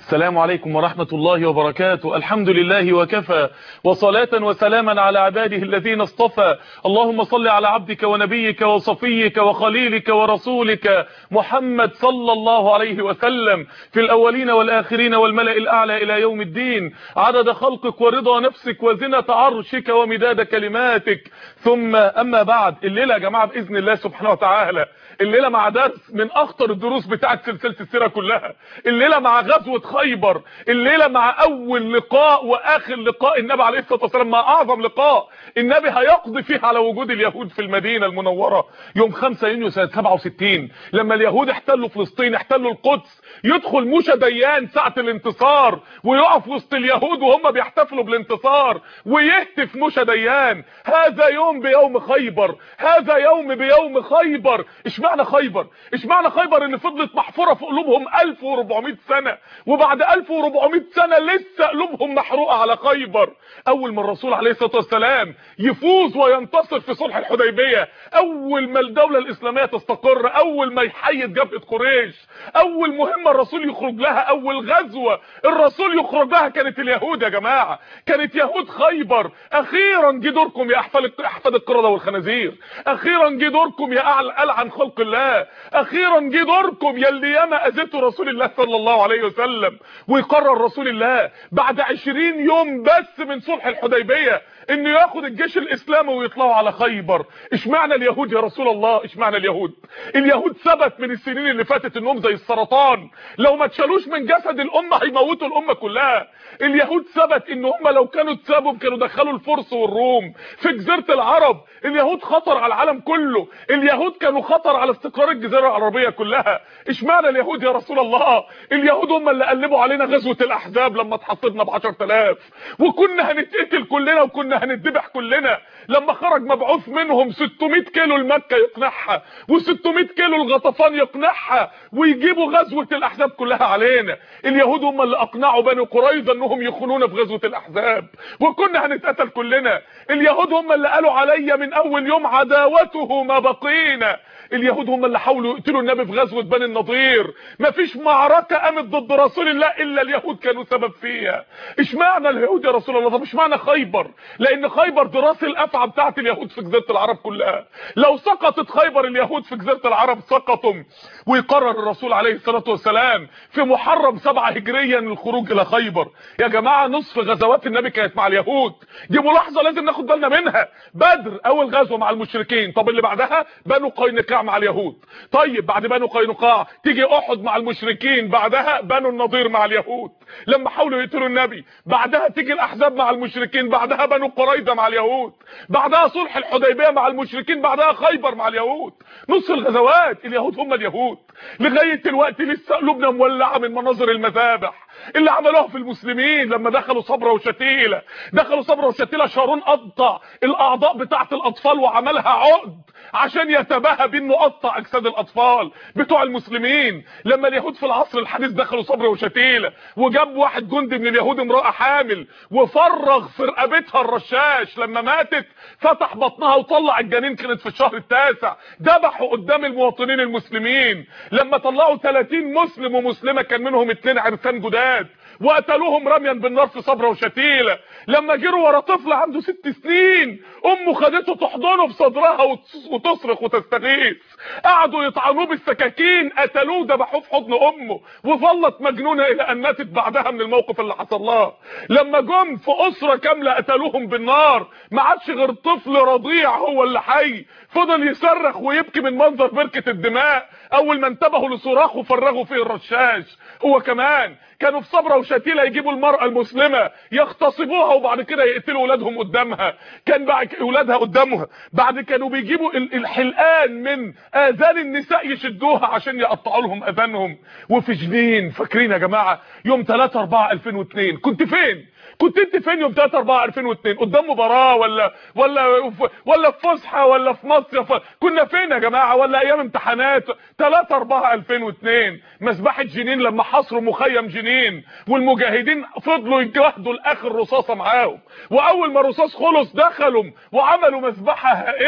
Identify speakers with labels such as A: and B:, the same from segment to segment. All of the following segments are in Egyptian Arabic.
A: السلام عليكم ورحمة الله وبركاته الحمد لله وكفى وصلاة وسلاما على عباده الذين اصطفى اللهم صل على عبدك ونبيك وصفيك وخليلك ورسولك محمد صلى الله عليه وسلم في الأولين والآخرين والملأ الأعلى إلى يوم الدين عدد خلقك ورضا نفسك وزنة عرشك ومداد كلماتك ثم أما بعد الليلة يا جماعة بإذن الله سبحانه وتعالى الليلة مع درس من أخطر الدروس بتاعت سلسلة السيرة كلها الليلة مع غزوة خيبر الليلة مع أول لقاء وآخر لقاء النبي عليه الصلاة والسلام مع أعظم لقاء النبي هيقضي فيه على وجود اليهود في المدينة المنورة يوم 5 يونيو سنة 67 لما اليهود احتلوا فلسطين احتلوا القدس يدخل موشى ديان ساعة الانتصار ويقف وسط اليهود وهم بيحتفلوا بالانتصار ويهتف موشى ديان هذا يوم بيوم خيبر هذا يوم بيوم خيبر اشمعنى خيبر اشمعنى خيبر اللي فضلت محفورة في قلوبهم 1400 سنة وبعد 1400 سنة لسه قلوبهم محروقة على خيبر اول ما الرسول عليه الصلاة والسلام يفوز وينتصر في صلح الحديبية اول ما الدولة الاسلامية تستقر اول ما يحيد جبهة قريش اول مهمة الرسول يخرج لها اول غزوة الرسول يخرج لها كانت اليهود يا جماعة كانت يهود خيبر اخيرا جه دوركم يا احفاد احفاد القردة والخنازير اخيرا جه دوركم يا اعلى العن خلق الله اخيرا جه دوركم يا اللي ياما اذيتوا رسول الله صلى الله عليه وسلم ويقرر رسول الله بعد 20 يوم بس من صلح الحديبيه انه ياخد الجيش الاسلامي ويطلعوا على خيبر اشمعنى اليهود يا رسول الله اشمعنى اليهود اليهود ثبت من السنين اللي فاتت انهم زي السرطان لو ما اتشالوش من جسد الامه هيموتوا الامه كلها اليهود ثبت ان هم لو كانوا اتسابوا كانوا دخلوا الفرس والروم في جزيره العرب اليهود خطر على العالم كله اليهود كانوا خطر على استقرار الجزيره العربيه كلها اشمعنى اليهود يا رسول الله اليهود هم اللي قلبوا علينا غزوه الاحزاب لما اتحصدنا ب 10000 وكنا هنتقتل كلنا وكنا هنتذبح كلنا لما خرج مبعوث منهم 600 كيلو لمكه يقنعها و600 كيلو الغطفان يقنعها ويجيبوا غزوه الاحزاب كلها علينا اليهود هم اللي اقنعوا بني قريظه انهم يخونونا في غزوه الاحزاب وكنا هنتقتل كلنا اليهود هم اللي قالوا عليا من اول يوم عداوته ما بقينا اليهود هم اللي حاولوا يقتلوا النبي في غزوه بني النضير مفيش معركه قامت ضد رسول الله الا اليهود كانوا سبب فيها اشمعنى اليهود يا رسول الله طب اشمعنى خيبر لان خيبر دي راس الافعى بتاعت اليهود في جزيره العرب كلها لو سقطت خيبر اليهود في جزيره العرب سقطوا ويقرر الرسول عليه الصلاه والسلام في محرم 7 هجريا الخروج الى خيبر يا جماعه نصف غزوات النبي كانت مع اليهود دي ملاحظه لازم ناخد بالنا منها بدر اول غزوه مع المشركين طب اللي بعدها بنو قينقاع مع اليهود طيب بعد بنو قينقاع تيجي احد مع المشركين بعدها بنو النضير مع اليهود لما حاولوا يقتلوا النبي بعدها تيجي الاحزاب مع المشركين بعدها بنو قريظه مع اليهود بعدها صلح الحديبيه مع المشركين بعدها خيبر مع اليهود نص الغزوات اليهود هم اليهود لغايه دلوقتي لسه قلوبنا مولعه من مناظر المذابح اللي عملوها في المسلمين لما دخلوا صبرا وشتيله دخلوا صبرا وشتيله شارون قطع الاعضاء بتاعه الاطفال وعملها عقد عشان يتباهى بانه قطع اجساد الاطفال بتوع المسلمين لما اليهود في العصر الحديث دخلوا صبرا وشتيله وجاب واحد جندي من اليهود امراه حامل وفرغ في رقبتها الرشاش لما ماتت فتح بطنها وطلع الجنين كانت في الشهر التاسع ذبحوا قدام المواطنين المسلمين لما طلعوا 30 مسلم ومسلمه كان منهم اتنين عرسان جداد وقتلوهم رميا بالنار في صبرا وشتيله لما جروا ورا طفل عنده ست سنين امه خدته تحضنه في صدرها وتصرخ وتستغيث قعدوا يطعنوه بالسكاكين قتلوه ذبحوه في حضن امه وظلت مجنونه الى ان ماتت بعدها من الموقف اللي حصل لها لما جم في اسره كامله قتلوهم بالنار ما عادش غير طفل رضيع هو اللي حي فضل يصرخ ويبكي من منظر بركه الدماء اول ما انتبهوا لصراخه فرغوا فيه الرشاش هو كمان كانوا في صبرا وشتيله يجيبوا المراه المسلمه يغتصبوها وبعد كده يقتلوا اولادهم قدامها كان بعد اولادها قدامها بعد كانوا بيجيبوا الحلقان من اذان النساء يشدوها عشان يقطعوا لهم اذانهم وفي جنين فاكرين يا جماعه يوم 3 4 2002 كنت فين كنت انت فين يوم 3 4 2002 قدام مباراه ولا ولا ولا في فسحه ولا في مصيف كنا فين يا جماعه ولا ايام امتحانات 3 4 2002 مسبحه جنين لما حصروا مخيم جنين والمجاهدين فضلوا يجاهدوا لاخر رصاصه معاهم واول ما الرصاص خلص دخلوا وعملوا مسبحه هائله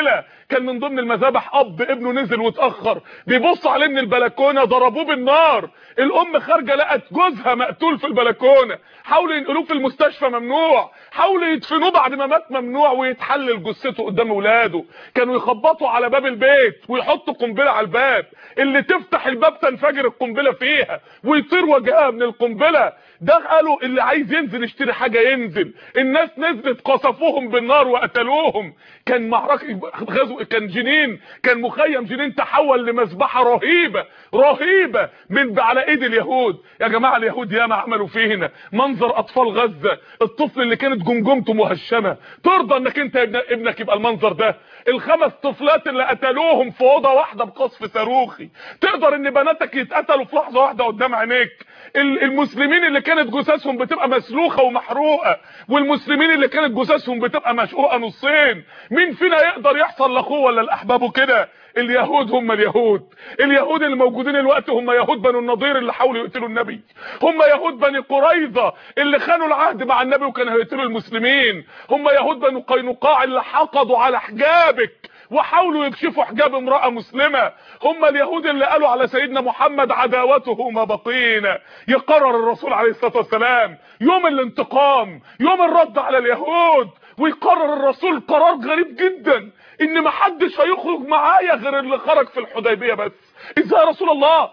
A: كان من ضمن المذابح اب ابنه نزل واتاخر بيبص عليه من البلكونه ضربوه بالنار الام خارجه لقت جوزها مقتول في البلكونه حاولوا ينقلوه في المستشفى ممنوع حاولوا يدفنوه بعد ما مات ممنوع ويتحلل جثته قدام اولاده كانوا يخبطوا على باب البيت ويحطوا قنبله على الباب اللي تفتح الباب تنفجر القنبله فيها ويطير وجهها من القنبله ده قالوا اللي عايز ينزل يشتري حاجه ينزل الناس نزلت قصفوهم بالنار وقتلوهم كان معركه غزو كان جنين كان مخيم جنين تحول لمذبحه رهيبه رهيبه من على ايد اليهود يا جماعه اليهود ياما عملوا فينا منظر اطفال غزه الطفل اللي كانت جمجمته مهشمه ترضى انك انت ابن ابنك يبقى المنظر ده الخمس طفلات اللي قتلوهم في اوضه واحده بقصف صاروخي تقدر ان بناتك يتقتلوا في لحظه واحده قدام عينيك المسلمين اللي كانت جثثهم بتبقى مسلوخه ومحروقه والمسلمين اللي كانت جثثهم بتبقى مشقوقه نصين مين فينا يقدر يحصل لاخوه ولا لاحبابه كده اليهود هم اليهود اليهود اللي موجودين الوقت هم يهود بنو النضير اللي حاولوا يقتلوا النبي هم يهود بني قريظه اللي خانوا العهد مع النبي وكانوا هيقتلوا المسلمين هم يهود بنو قينقاع اللي حقدوا على حجابك وحاولوا يكشفوا حجاب امرأة مسلمة هم اليهود اللي قالوا على سيدنا محمد عداوته ما بقينا يقرر الرسول عليه الصلاة والسلام يوم الانتقام يوم الرد على اليهود ويقرر الرسول قرار غريب جدا ان محدش هيخرج معايا غير اللي خرج في الحديبية بس ازاي يا رسول الله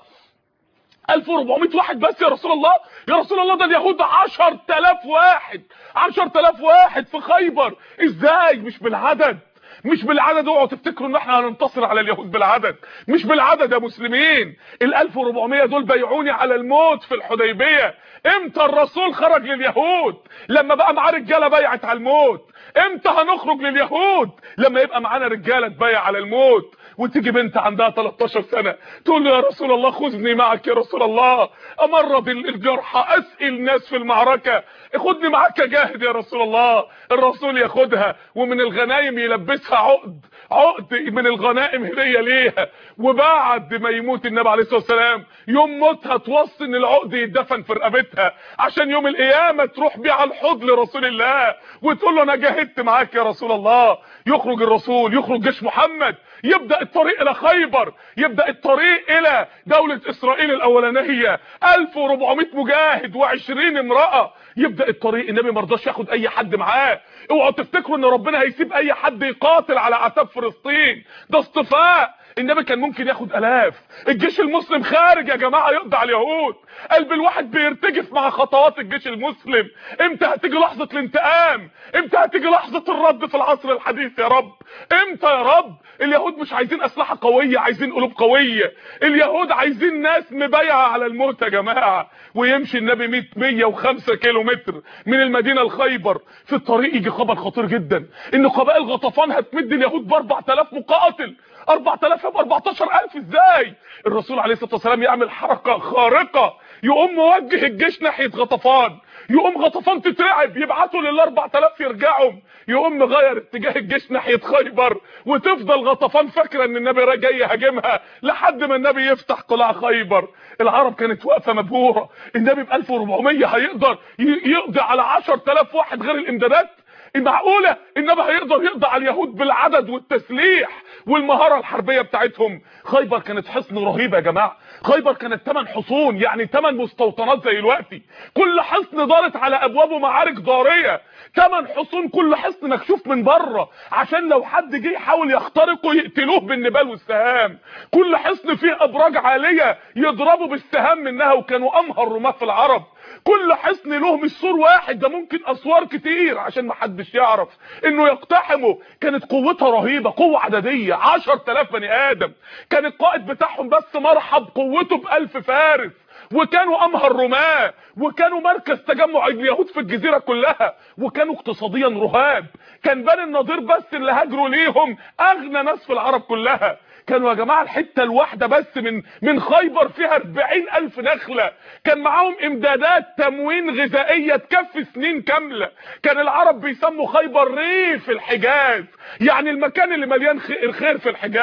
A: 1400 واحد بس يا رسول الله يا رسول الله ده اليهود 10000 واحد 10000 واحد في خيبر ازاي مش بالعدد مش بالعدد اوعوا تفتكروا ان احنا هننتصر على اليهود بالعدد مش بالعدد يا مسلمين ال 1400 دول بيعوني على الموت في الحديبيه امتى الرسول خرج لليهود لما بقى معاه رجاله بيعت على الموت امتى هنخرج لليهود لما يبقى معانا رجاله تبايع على الموت وتيجي بنت عندها 13 سنه تقول له يا رسول الله خذني معك يا رسول الله امرض الجرحى اسقي الناس في المعركه خدني معاك جاهد يا رسول الله الرسول ياخدها ومن الغنايم يلبسها عقد عقد من الغنائم هديه ليها وبعد ما يموت النبي عليه الصلاه والسلام يوم موتها توصي ان العقد يدفن في رقبتها عشان يوم القيامه تروح بيه على الحوض لرسول الله وتقول له انا جاهدت معاك يا رسول الله يخرج الرسول يخرج جيش محمد يبدا الطريق الى خيبر يبدا الطريق الى دوله اسرائيل الاولانيه 1400 مجاهد و20 امراه يبدا الطريق النبي ما رضاش ياخد اي حد معاه اوعوا تفتكروا ان ربنا هيسيب اي حد يقاتل على اعتاب فلسطين ده اصطفاء النبي كان ممكن ياخد الاف الجيش المسلم خارج يا جماعه يقضي على اليهود قلب الواحد بيرتجف مع خطوات الجيش المسلم امتى هتيجي لحظه الانتقام امتى هتيجي لحظه الرد في العصر الحديث يا رب امتى يا رب اليهود مش عايزين اسلحه قويه عايزين قلوب قويه اليهود عايزين ناس مبايعه على الموت يا جماعه ويمشي النبي 100 105 كيلو متر من المدينه لخيبر في الطريق يجي خبر خطير جدا ان قبائل غطفان هتمد اليهود ب 4000 مقاتل 4000 يبقى 14000 ازاي الرسول عليه الصلاه والسلام يعمل حركه خارقه يقوم موجه الجيش ناحيه غطفان يقوم غطفان تترعب يبعتوا لل 4000 يرجعوا يقوم مغير اتجاه الجيش ناحيه خيبر وتفضل غطفان فاكره ان النبي جاي يهاجمها لحد ما النبي يفتح قلاع خيبر العرب كانت واقفه مبهوره النبي ب 1400 هيقدر يقضي على 10000 واحد غير الامدادات معقوله النبي هيقدر يقضي على اليهود بالعدد والتسليح والمهاره الحربيه بتاعتهم خيبر كانت حصن رهيب يا جماعه خيبر كانت 8 حصون يعني 8 مستوطنات زي دلوقتي كل حصن دارت على ابوابه معارك ضاريه 8 حصون كل حصن مكشوف من بره عشان لو حد جه يحاول يخترقه يقتلوه بالنبال والسهام كل حصن فيه ابراج عاليه يضربوا بالسهام منها وكانوا امهر رماه في العرب كل حصن له مش سور واحد ده ممكن اسوار كتير عشان ما حدش يعرف انه يقتحمه كانت قوتها رهيبه قوه عدديه 10000 بني ادم كان القائد بتاعهم بس مرحب قوته ب1000 فارس وكانوا امهر رماه وكانوا مركز تجمع اليهود في الجزيره كلها وكانوا اقتصاديا رهاب كان بني النضير بس اللي هاجروا ليهم اغنى ناس في العرب كلها كانوا يا جماعه الحته الواحده بس من من خيبر فيها 40000 نخله كان معاهم امدادات تموين غذائيه تكفي سنين كامله كان العرب بيسموا خيبر ريف الحجاز يعني المكان اللي مليان خير في الحجاز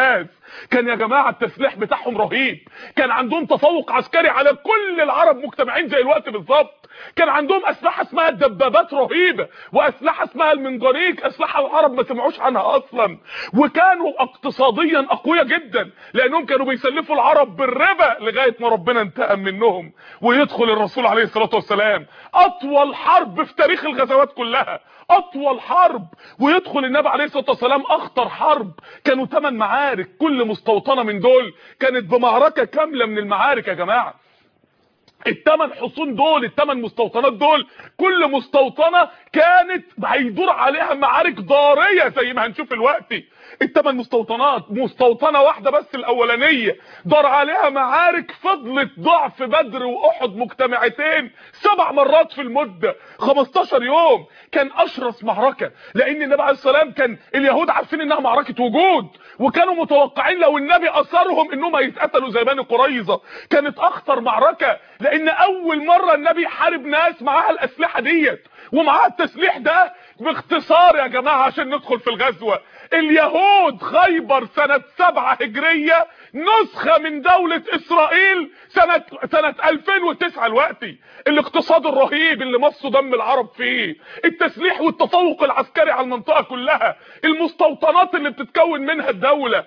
A: كان يا جماعه التسليح بتاعهم رهيب كان عندهم تفوق عسكري على كل العرب مجتمعين زي الوقت بالظبط كان عندهم اسلحه اسمها الدبابات رهيبه واسلحه اسمها المنجنيق اسلحه العرب ما سمعوش عنها اصلا وكانوا اقتصاديا اقوياء جدا لانهم كانوا بيسلفوا العرب بالربا لغايه ما ربنا انتقم منهم ويدخل الرسول عليه الصلاه والسلام اطول حرب في تاريخ الغزوات كلها اطول حرب ويدخل النبي عليه الصلاه والسلام اخطر حرب كانوا 8 معارك كل مستوطنه من دول كانت بمعركه كامله من المعارك يا جماعه الثمان حصون دول الثمان مستوطنات دول كل مستوطنه كانت هيدور عليها معارك ضاريه زي ما هنشوف دلوقتي الثمان مستوطنات مستوطنه واحده بس الاولانيه دار عليها معارك فضلت ضعف بدر واحد مجتمعتين سبع مرات في المده 15 يوم كان اشرس معركه لان النبي عليه السلام كان اليهود عارفين انها معركه وجود وكانوا متوقعين لو النبي اثرهم انهم هيتقتلوا زي بني قريظه كانت اخطر معركه لان اول مره النبي يحارب ناس معاها الاسلحه ديت ومعاها التسليح ده باختصار يا جماعه عشان ندخل في الغزوه اليهود خيبر سنة سبعة هجرية نسخة من دولة اسرائيل سنة, سنة 2009 الوقتي الاقتصاد الرهيب اللي مصوا دم العرب فيه التسليح والتفوق العسكري على المنطقة كلها المستوطنات اللي بتتكون منها الدولة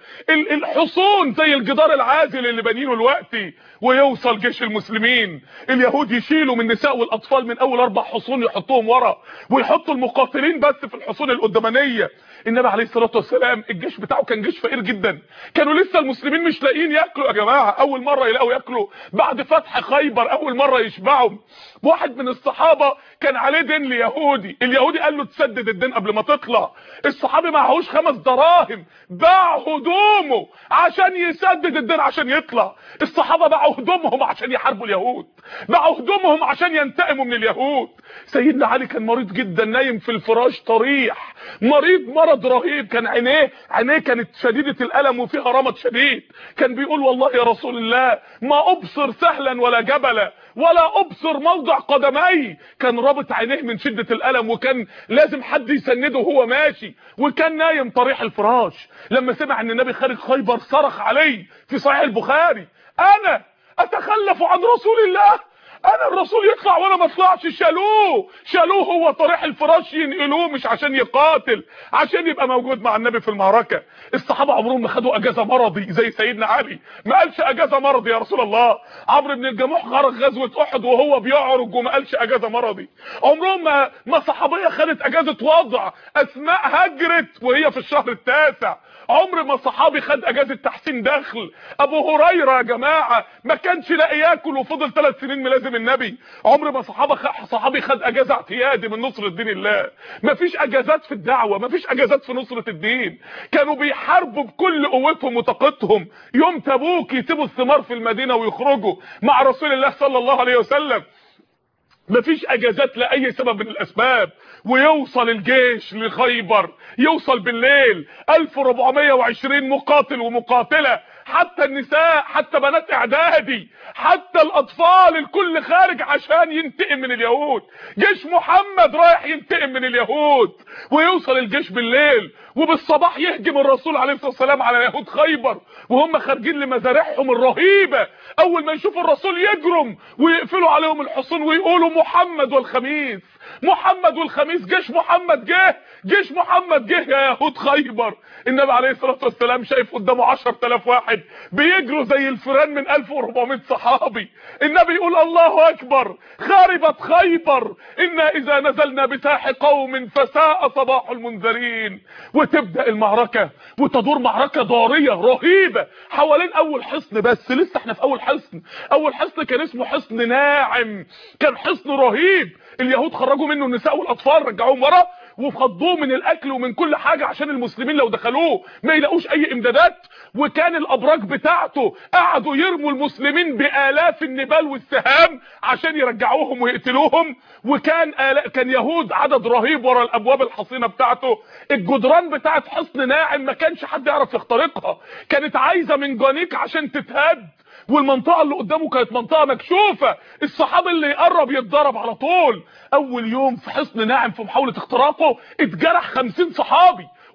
A: الحصون زي الجدار العازل اللي بنينه الوقتي ويوصل جيش المسلمين اليهود يشيلوا من النساء والاطفال من اول اربع حصون يحطوهم ورا ويحطوا المقاتلين بس في الحصون القدامانيه النبي عليه الصلاه والسلام الجيش بتاعه كان جيش فقير جدا كانوا لسه المسلمين مش لاقيين ياكلوا يا جماعه اول مره يلاقوا ياكلوا بعد فتح خيبر اول مره يشبعوا واحد من الصحابه كان عليه دين ليهودي اليهودي قال له تسدد الدين قبل ما تطلع الصحابي معهوش خمس دراهم باع هدومه عشان يسدد الدين عشان يطلع الصحابه باعوا هدومهم عشان يحاربوا اليهود باعوا هدومهم عشان ينتقموا من اليهود سيدنا علي كان مريض جدا نايم في الفراش طريح مريض مرض رهيب كان عينيه عينيه كانت شديده الالم وفيها رمد شديد كان بيقول والله يا رسول الله ما ابصر سهلا ولا جبلا ولا ابصر موضع قدمي كان رابط عينيه من شده الالم وكان لازم حد يسنده وهو ماشي وكان نايم طريح الفراش لما سمع ان النبي خارج خيبر صرخ عليه في صحيح البخاري انا اتخلف عن رسول الله انا الرسول يطلع وانا ما اطلعش شالوه شالوه هو طريح الفراش ينقلوه مش عشان يقاتل عشان يبقى موجود مع النبي في المعركه الصحابه عمرهم ما خدوا اجازه مرضي زي سيدنا علي ما قالش اجازه مرضي يا رسول الله عمرو بن الجموح خرج غزوه احد وهو بيعرج وما قالش اجازه مرضي عمرهم ما ما صحابيه خدت اجازه وضع اسماء هجرت وهي في الشهر التاسع عمر ما صحابي خد اجازه تحسين دخل ابو هريره يا جماعه ما كانش لاقي ياكل وفضل ثلاث سنين ملازم النبي عمر ما صحابه خ... صحابي خد اجازه اعتيادي من نصره دين الله مفيش اجازات في الدعوه مفيش اجازات في نصره الدين كانوا بيحاربوا بكل قوتهم وطاقتهم يوم تبوك يسيبوا الثمار في المدينه ويخرجوا مع رسول الله صلى الله عليه وسلم مفيش اجازات لاي سبب من الاسباب ويوصل الجيش لخيبر يوصل بالليل 1420 مقاتل ومقاتله حتى النساء حتى بنات اعدادي حتى الاطفال الكل خارج عشان ينتقم من اليهود جيش محمد رايح ينتقم من اليهود ويوصل الجيش بالليل وبالصباح يهجم الرسول عليه الصلاه والسلام على يهود خيبر وهم خارجين لمزارعهم الرهيبه اول ما يشوفوا الرسول يجرم ويقفلوا عليهم الحصون ويقولوا محمد والخميس محمد والخميس جيش محمد جه جيش محمد جه يا يهود خيبر النبي عليه الصلاه والسلام شايف قدامه 10000 واحد بيجروا زي الفيران من 1400 صحابي النبي يقول الله اكبر خربت خيبر انا اذا نزلنا بساح قوم فساء صباح المنذرين وتبدا المعركه وتدور معركه ضاريه رهيبه حوالين اول حصن بس لسه احنا في اول حصن اول حصن كان اسمه حصن ناعم كان حصن رهيب اليهود خرجوا منه النساء والاطفال رجعوهم ورا وفضوه من الاكل ومن كل حاجه عشان المسلمين لو دخلوه ما يلاقوش اي امدادات وكان الابراج بتاعته قعدوا يرموا المسلمين بالاف النبال والسهام عشان يرجعوهم ويقتلوهم وكان آلاف كان يهود عدد رهيب ورا الابواب الحصينه بتاعته الجدران بتاعت حصن ناعم ما كانش حد يعرف يخترقها كانت عايزه من جانيك عشان تتهد والمنطقه اللي قدامه كانت منطقه مكشوفه الصحابي اللي يقرب يتضرب على طول اول يوم في حصن ناعم في محاوله اختراقه اتجرح 50 صحابي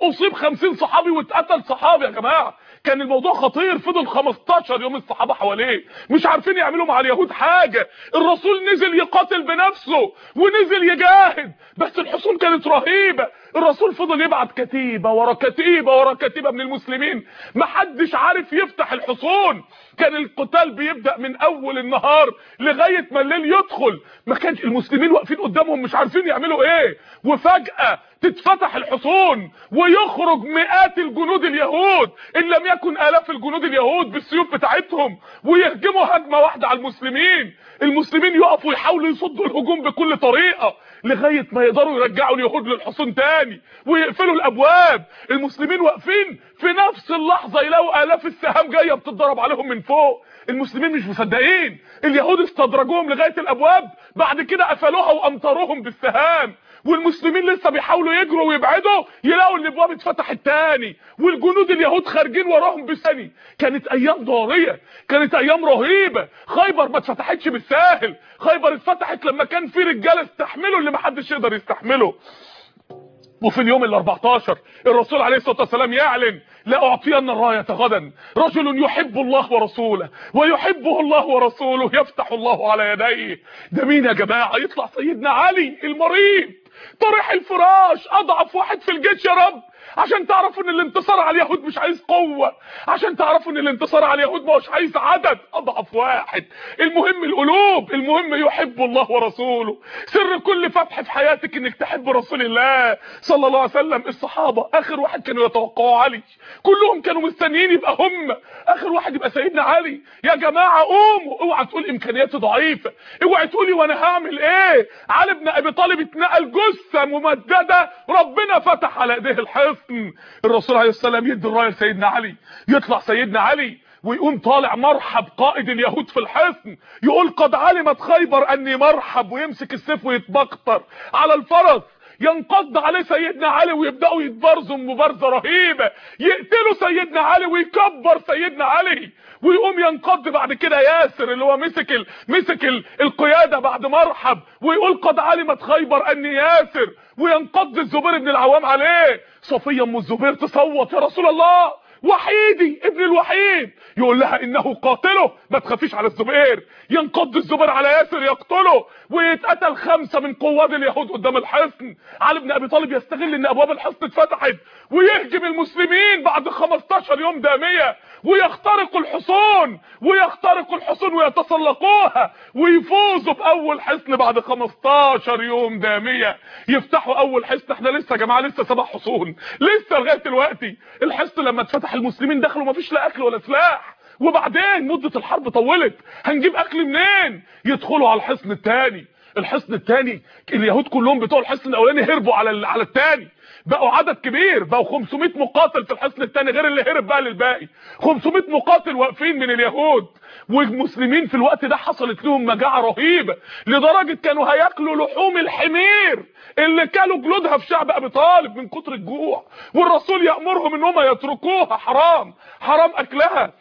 A: اصيب 50 صحابي واتقتل صحابي يا جماعه كان الموضوع خطير فضل 15 يوم الصحابه حواليه مش عارفين يعملوا مع اليهود حاجه الرسول نزل يقاتل بنفسه ونزل يجاهد بس الحصون كانت رهيبه الرسول فضل يبعت كتيبه ورا كتيبه ورا كتيبه من المسلمين محدش عارف يفتح الحصون كان القتال بيبدا من اول النهار لغايه ما الليل يدخل ما كانش المسلمين واقفين قدامهم مش عارفين يعملوا ايه وفجاه تتفتح الحصون ويخرج مئات الجنود اليهود ان لم يكن الاف الجنود اليهود بالسيوف بتاعتهم ويهجموا هجمه واحده على المسلمين المسلمين يقفوا يحاولوا يصدوا الهجوم بكل طريقه لغايه ما يقدروا يرجعوا اليهود للحصون تاني ويقفلوا الابواب المسلمين واقفين في نفس اللحظه يلاقوا الاف السهام جايه بتضرب عليهم من فوق المسلمين مش مصدقين اليهود استدرجوهم لغايه الابواب بعد كده قفلوها وامطروهم بالسهام والمسلمين لسه بيحاولوا يجروا ويبعدوا يلاقوا الابواب اتفتحت تاني والجنود اليهود خارجين وراهم بثاني كانت ايام ضاريه كانت ايام رهيبه خيبر ما اتفتحتش بالساهل خيبر اتفتحت لما كان في رجاله استحملوا اللي ما حدش يقدر يستحمله وفي اليوم ال 14 الرسول عليه الصلاه والسلام يعلن لا اعطين الرايه غدا رجل يحب الله ورسوله ويحبه الله ورسوله يفتح الله على يديه ده مين يا جماعه يطلع سيدنا علي المريض طرح الفراش اضعف واحد في الجيش يا رب عشان تعرفوا ان الانتصار على اليهود مش عايز قوة عشان تعرفوا ان الانتصار على اليهود مش عايز عدد اضعف واحد المهم القلوب المهم يحب الله ورسوله سر كل فتح في حياتك انك تحب رسول الله صلى الله عليه وسلم الصحابة اخر واحد كانوا يتوقعوا علي كلهم كانوا مستنيين يبقى هم اخر واحد يبقى سيدنا علي يا جماعة قوموا اوعى تقول امكانياتي ضعيفة اوعى تقولي وانا هعمل ايه علي بن ابي طالب اتنقل جثة ممددة ربنا فتح على ايديه الحصن الرسول عليه السلام يدي الرايه لسيدنا علي يطلع سيدنا علي ويقوم طالع مرحب قائد اليهود في الحصن يقول قد علمت خيبر اني مرحب ويمسك السيف ويتبختر على الفرس ينقض عليه سيدنا علي ويبداوا يتبارزوا مبارزه رهيبه يقتلوا سيدنا علي ويكبر سيدنا علي ويقوم ينقض بعد كده ياسر اللي هو مسك ال... مسك ال... القياده بعد مرحب ويقول قد علمت خيبر اني ياسر وينقض الزبير بن العوام عليه صفيه ام الزبير تصوت يا رسول الله وحيدي ابن الوحيد يقول لها انه قاتله ما تخافيش على الزبير ينقض الزبير على ياسر يقتله ويتقتل خمسه من قواد اليهود قدام الحصن علي بن ابي طالب يستغل ان ابواب الحصن اتفتحت ويهجم المسلمين بعد 15 يوم داميه ويخترقوا الحصون ويخترقوا الحصون ويتسلقوها ويفوزوا باول حصن بعد 15 يوم داميه يفتحوا اول حصن احنا لسه يا جماعه لسه سبع حصون لسه لغايه دلوقتي الحصن لما اتفتح المسلمين دخلوا مفيش لا اكل ولا سلاح وبعدين مده الحرب طولت هنجيب اكل منين يدخلوا على الحصن الثاني الحصن الثاني اليهود كلهم بتوع الحصن الاولاني هربوا على على الثاني بقوا عدد كبير بقوا 500 مقاتل في الحصن الثاني غير اللي هرب بقى للباقي 500 مقاتل واقفين من اليهود والمسلمين في الوقت ده حصلت لهم مجاعه رهيبه لدرجه كانوا هياكلوا لحوم الحمير اللي كلوا جلودها في شعب ابي طالب من كتر الجوع والرسول يامرهم ان هم يتركوها حرام حرام اكلها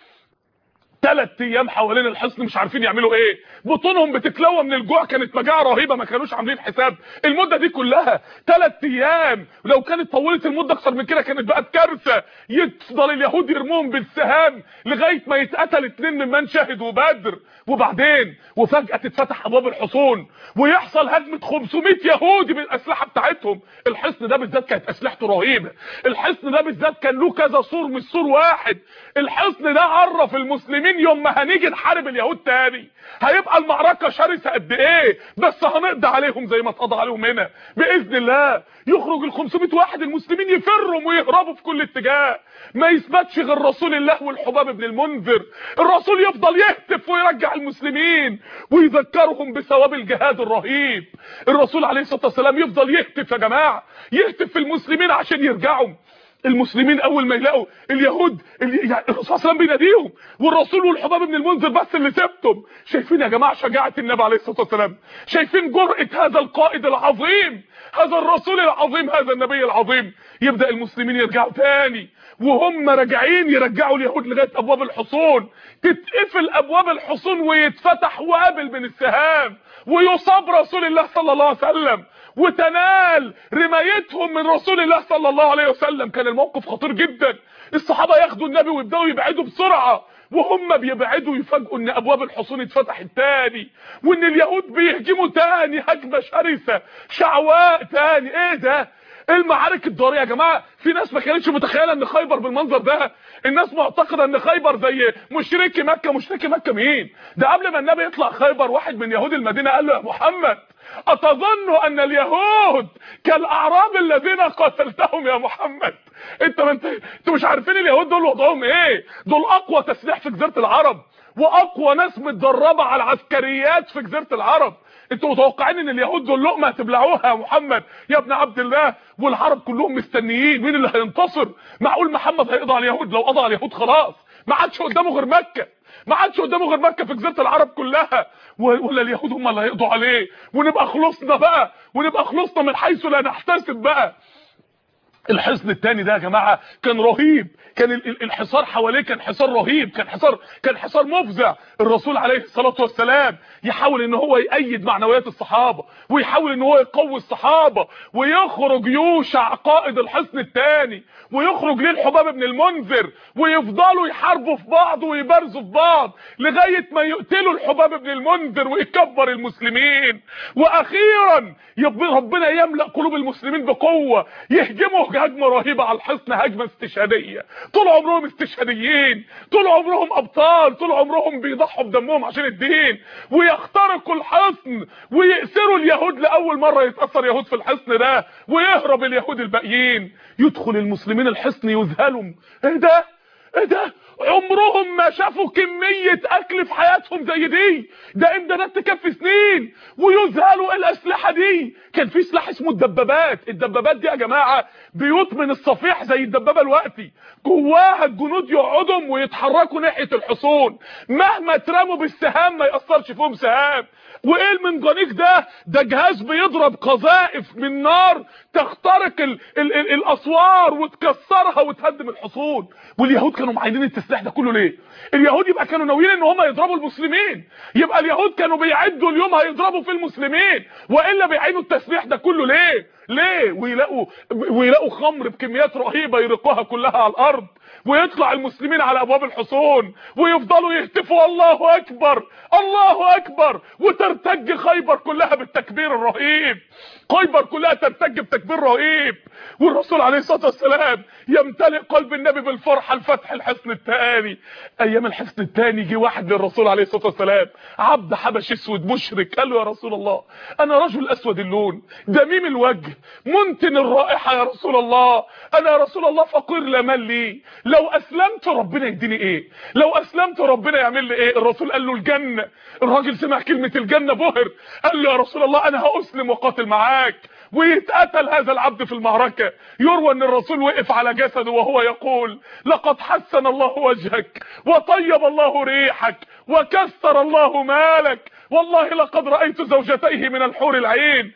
A: ثلاث ايام حوالين الحصن مش عارفين يعملوا ايه بطونهم بتتلوى من الجوع كانت مجاعه رهيبه ما كانوش عاملين حساب المده دي كلها ثلاث ايام لو كانت طولت المده اكتر من كده كانت بقت كارثه يفضل اليهود يرموهم بالسهام لغايه ما يتقتل اتنين ممن شهدوا بدر وبعدين وفجاه تتفتح ابواب الحصون ويحصل هجمه 500 يهودي بالاسلحه بتاعتهم الحصن ده بالذات كانت اسلحته رهيبه الحصن ده بالذات كان له كذا سور مش سور واحد الحصن ده عرف المسلمين مين يوم ما هنيجي نحارب اليهود تاني هيبقى المعركه شرسه قد ايه بس هنقضي عليهم زي ما اتقضى عليهم هنا باذن الله يخرج ال 500 واحد المسلمين يفروا ويهربوا في كل اتجاه ما يثبتش غير رسول الله والحباب بن المنذر الرسول يفضل يهتف ويرجع المسلمين ويذكرهم بثواب الجهاد الرهيب الرسول عليه الصلاه والسلام يفضل يهتف يا جماعه يهتف في المسلمين عشان يرجعوا المسلمين اول ما يلاقوا اليهود يعني الرسول صلى الله عليه وسلم بيناديهم والرسول والحباب بن المنذر بس اللي سبتم شايفين يا جماعه شجاعه النبي عليه الصلاه والسلام شايفين جرأه هذا القائد العظيم هذا الرسول العظيم هذا النبي العظيم يبدا المسلمين يرجعوا تاني وهم راجعين يرجعوا اليهود لغايه ابواب الحصون تتقفل ابواب الحصون ويتفتح وابل من السهام ويصاب رسول الله صلى الله عليه وسلم وتنال رمايتهم من رسول الله صلى الله عليه وسلم كان الموقف خطير جدا الصحابه ياخدوا النبي ويبداوا يبعدوا بسرعه وهم بيبعدوا يفاجئوا ان ابواب الحصون اتفتحت تاني وان اليهود بيهجموا تاني هجمه شرسه شعواء تاني ايه ده المعارك الضاريه يا جماعه في ناس ما كانتش متخيله ان خيبر بالمنظر ده الناس معتقده ان خيبر زي مشركي مكه مشركي مكه مين ده قبل ما النبي يطلع خيبر واحد من يهود المدينه قال له يا محمد اتظن ان اليهود كالاعراب الذين قتلتهم يا محمد انت ما انت انتوا مش عارفين اليهود دول وضعهم ايه دول اقوى تسليح في جزيره العرب واقوى ناس متدربه على العسكريات في جزيره العرب انتوا متوقعين ان اليهود دول لقمه هتبلعوها يا محمد يا ابن عبد الله والعرب كلهم مستنيين مين اللي هينتصر معقول محمد هيقضي على اليهود لو قضى على اليهود خلاص ما عادش قدامه غير مكه ما عادش قدامه غير مكه في جزيره العرب كلها ولا اليهود هم اللي هيقضوا عليه ونبقى خلصنا بقى ونبقى خلصنا من حيث لا نحتسب بقى الحصن الثاني ده يا جماعه كان رهيب كان الحصار حواليه كان حصار رهيب كان حصار كان حصار مفزع الرسول عليه الصلاه والسلام يحاول ان هو يأيد معنويات الصحابه ويحاول ان هو يقوي الصحابه ويخرج يوشع قائد الحصن الثاني ويخرج ليه الحباب بن المنذر ويفضلوا يحاربوا في بعض ويبارزوا في بعض لغايه ما يقتلوا الحباب بن المنذر ويكبر المسلمين واخيرا ربنا يملأ قلوب المسلمين بقوه يهجموا هجمه رهيبه على الحصن هجمه استشهاديه طول عمرهم استشهاديين طول عمرهم ابطال طول عمرهم بيضحوا بدمهم عشان الدين ويخترقوا الحصن ويأسروا اليهود لاول مره يتاثر يهود في الحصن ده ويهرب اليهود الباقيين يدخل المسلمين الحصن يذهلهم ايه ده ايه ده عمرهم ما شافوا كمية اكل في حياتهم زي دي ده امدادات تكفي سنين ويذهلوا الاسلحة دي كان في سلاح اسمه الدبابات الدبابات دي يا جماعة بيوت من الصفيح زي الدبابة الوقتي جواها الجنود يقعدوا ويتحركوا ناحية الحصون مهما اترموا بالسهام ما يأثرش فيهم سهام وايه المنجنيق ده ده جهاز بيضرب قذائف من نار تخترق ال ال ال الاسوار وتكسرها وتهدم الحصون واليهود كانوا معينين التسليح ده كله ليه اليهود يبقى كانوا ناويين ان هم يضربوا المسلمين يبقى اليهود كانوا بيعدوا اليوم هيضربوا في المسلمين والا بيعينوا التسليح ده كله ليه ليه ويلاقوا ويلاقوا خمر بكميات رهيبه يرقوها كلها على الارض ويطلع المسلمين على ابواب الحصون ويفضلوا يهتفوا الله اكبر الله اكبر وترتج خيبر كلها بالتكبير الرهيب خيبر كلها ترتج بتكبير رهيب والرسول عليه الصلاه والسلام يمتلئ قلب النبي بالفرحه الفتح الحصن الثاني ايام الحصن الثاني جه واحد للرسول عليه الصلاه والسلام عبد حبش اسود مشرك قال له يا رسول الله انا رجل اسود اللون دميم الوجه منتن الرائحه يا رسول الله انا يا رسول الله فقير لا مال لي لو اسلمت ربنا يديني ايه لو اسلمت ربنا يعمل لي ايه الرسول قال له الجنه الراجل سمع كلمه الجنه بهر قال له يا رسول الله انا هاسلم وقاتل معاك ويتقتل هذا العبد في المعركة يروى ان الرسول وقف على جسده وهو يقول لقد حسن الله وجهك وطيب الله ريحك وكسر الله مالك والله لقد رأيت زوجتيه من الحور العين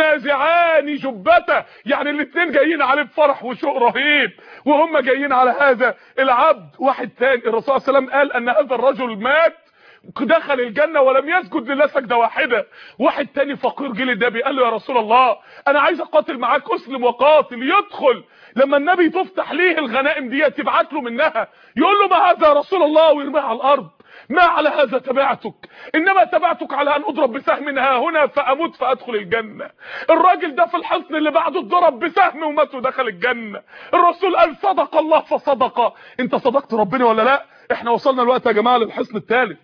A: تنازعان جبته يعني الاثنين جايين عليه بفرح وشوق رهيب وهم جايين على هذا العبد واحد تاني الرسول صلى الله عليه وسلم قال ان هذا الرجل مات دخل الجنة ولم يسجد لله سجدة واحدة واحد تاني فقير جه للنبي قال له يا رسول الله انا عايز اقاتل معاك اسلم وقاتل يدخل لما النبي تفتح ليه الغنائم دي تبعت له منها يقول له ما هذا يا رسول الله ويرميها على الارض ما على هذا تبعتك انما تبعتك على ان اضرب بسهم ها هنا فاموت فادخل الجنة الراجل ده في الحصن اللي بعده اتضرب بسهم ومات ودخل الجنة الرسول قال صدق الله فصدق انت صدقت ربنا ولا لا احنا وصلنا الوقت يا جماعة للحصن الثالث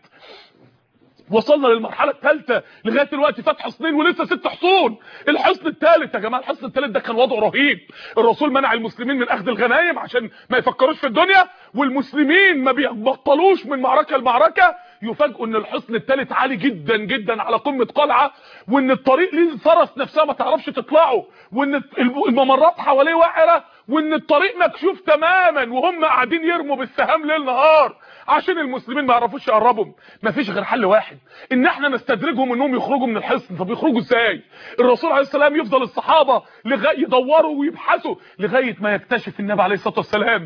A: وصلنا للمرحله الثالثه لغايه دلوقتي فتح حصنين ولسه ست حصون الحصن الثالث يا جماعه الحصن الثالث ده كان وضعه رهيب الرسول منع المسلمين من اخذ الغنايم عشان ما يفكروش في الدنيا والمسلمين ما بيبطلوش من معركه لمعركه يفاجئوا ان الحصن الثالث عالي جدا جدا على قمه قلعه وان الطريق ليه الفرس نفسها ما تعرفش تطلعه وان الممرات حواليه وعره وان الطريق مكشوف تماما وهم قاعدين يرموا بالسهام ليل نهار عشان المسلمين ما يعرفوش يقربوا مفيش غير حل واحد ان احنا نستدرجهم انهم يخرجوا من الحصن طب يخرجوا ازاي الرسول عليه السلام يفضل الصحابه لغايه يدوروا ويبحثوا لغايه ما يكتشف النبي عليه الصلاه والسلام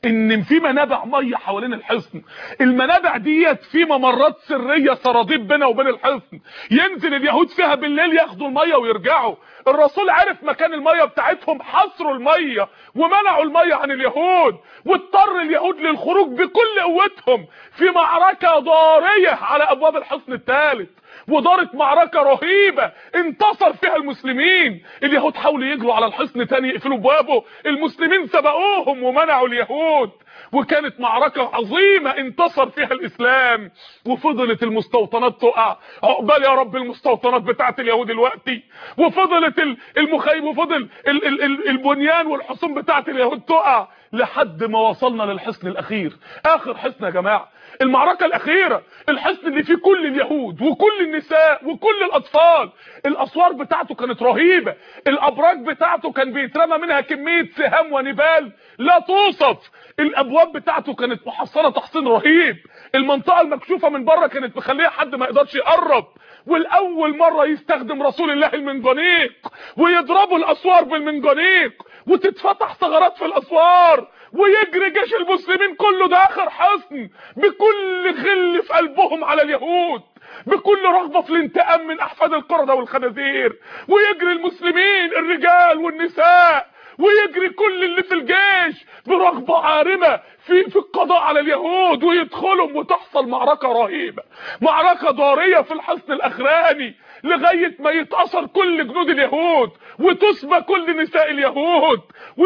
A: ان في منابع ميه حوالين الحصن المنابع ديت في ممرات سريه سراديب بينها وبين الحصن ينزل اليهود فيها بالليل ياخدوا الميه ويرجعوا الرسول عرف مكان الميه بتاعتهم حصروا الميه ومنعوا الميه عن اليهود واضطر اليهود للخروج بكل قوتهم في معركه ضاريه على ابواب الحصن الثالث ودارت معركة رهيبة انتصر فيها المسلمين اليهود حاولوا يجروا على الحصن تاني يقفلوا بوابه المسلمين سبقوهم ومنعوا اليهود وكانت معركة عظيمة انتصر فيها الاسلام وفضلت المستوطنات تقع عقبال يا رب المستوطنات بتاعت اليهود دلوقتي وفضلت المخيم وفضل ال ال ال البنيان والحصون بتاعت اليهود تقع لحد ما وصلنا للحصن الاخير اخر حصن يا جماعه المعركة الاخيرة الحصن اللي فيه كل اليهود وكل النساء وكل الاطفال الاسوار بتاعته كانت رهيبة الابراج بتاعته كان بيترمى منها كمية سهام ونبال لا توصف الابواب بتاعته كانت محصنة تحصين رهيب المنطقة المكشوفة من بره كانت مخليها حد ما يقدرش يقرب والاول مرة يستخدم رسول الله المنجنيق ويضربوا الاسوار بالمنجنيق وتتفتح ثغرات في الاسوار ويجري جيش المسلمين كله ده اخر حصن بكل غل في قلبهم على اليهود بكل رغبة في الانتقام من احفاد القردة والخنازير ويجري المسلمين الرجال والنساء ويجري كل اللي في الجيش برغبة عارمة في في القضاء على اليهود ويدخلهم وتحصل معركة رهيبة معركة ضارية في الحصن الاخراني لغاية ما يتأثر كل جنود اليهود وتسبى كل نساء اليهود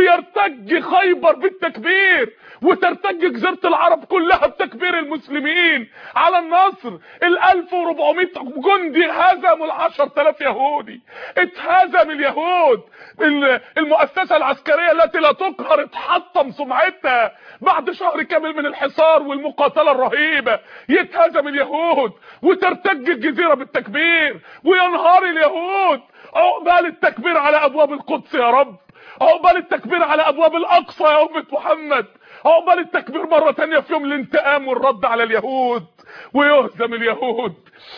A: ويرتج خيبر بالتكبير وترتج جزيرة العرب كلها بتكبير المسلمين على النصر ال 1400 جندي هزموا ال 10000 يهودي اتهزم اليهود المؤسسة العسكرية التي لا تقهر اتحطم سمعتها بعد شهر كامل من الحصار والمقاتلة الرهيبة يتهزم اليهود وترتج الجزيرة بالتكبير وينهار اليهود عقبال التكبير على ابواب القدس يا رب عقبال التكبير على ابواب الاقصى يا امه محمد عقبال التكبير مرة تانية في يوم الانتقام والرد على اليهود ويهزم اليهود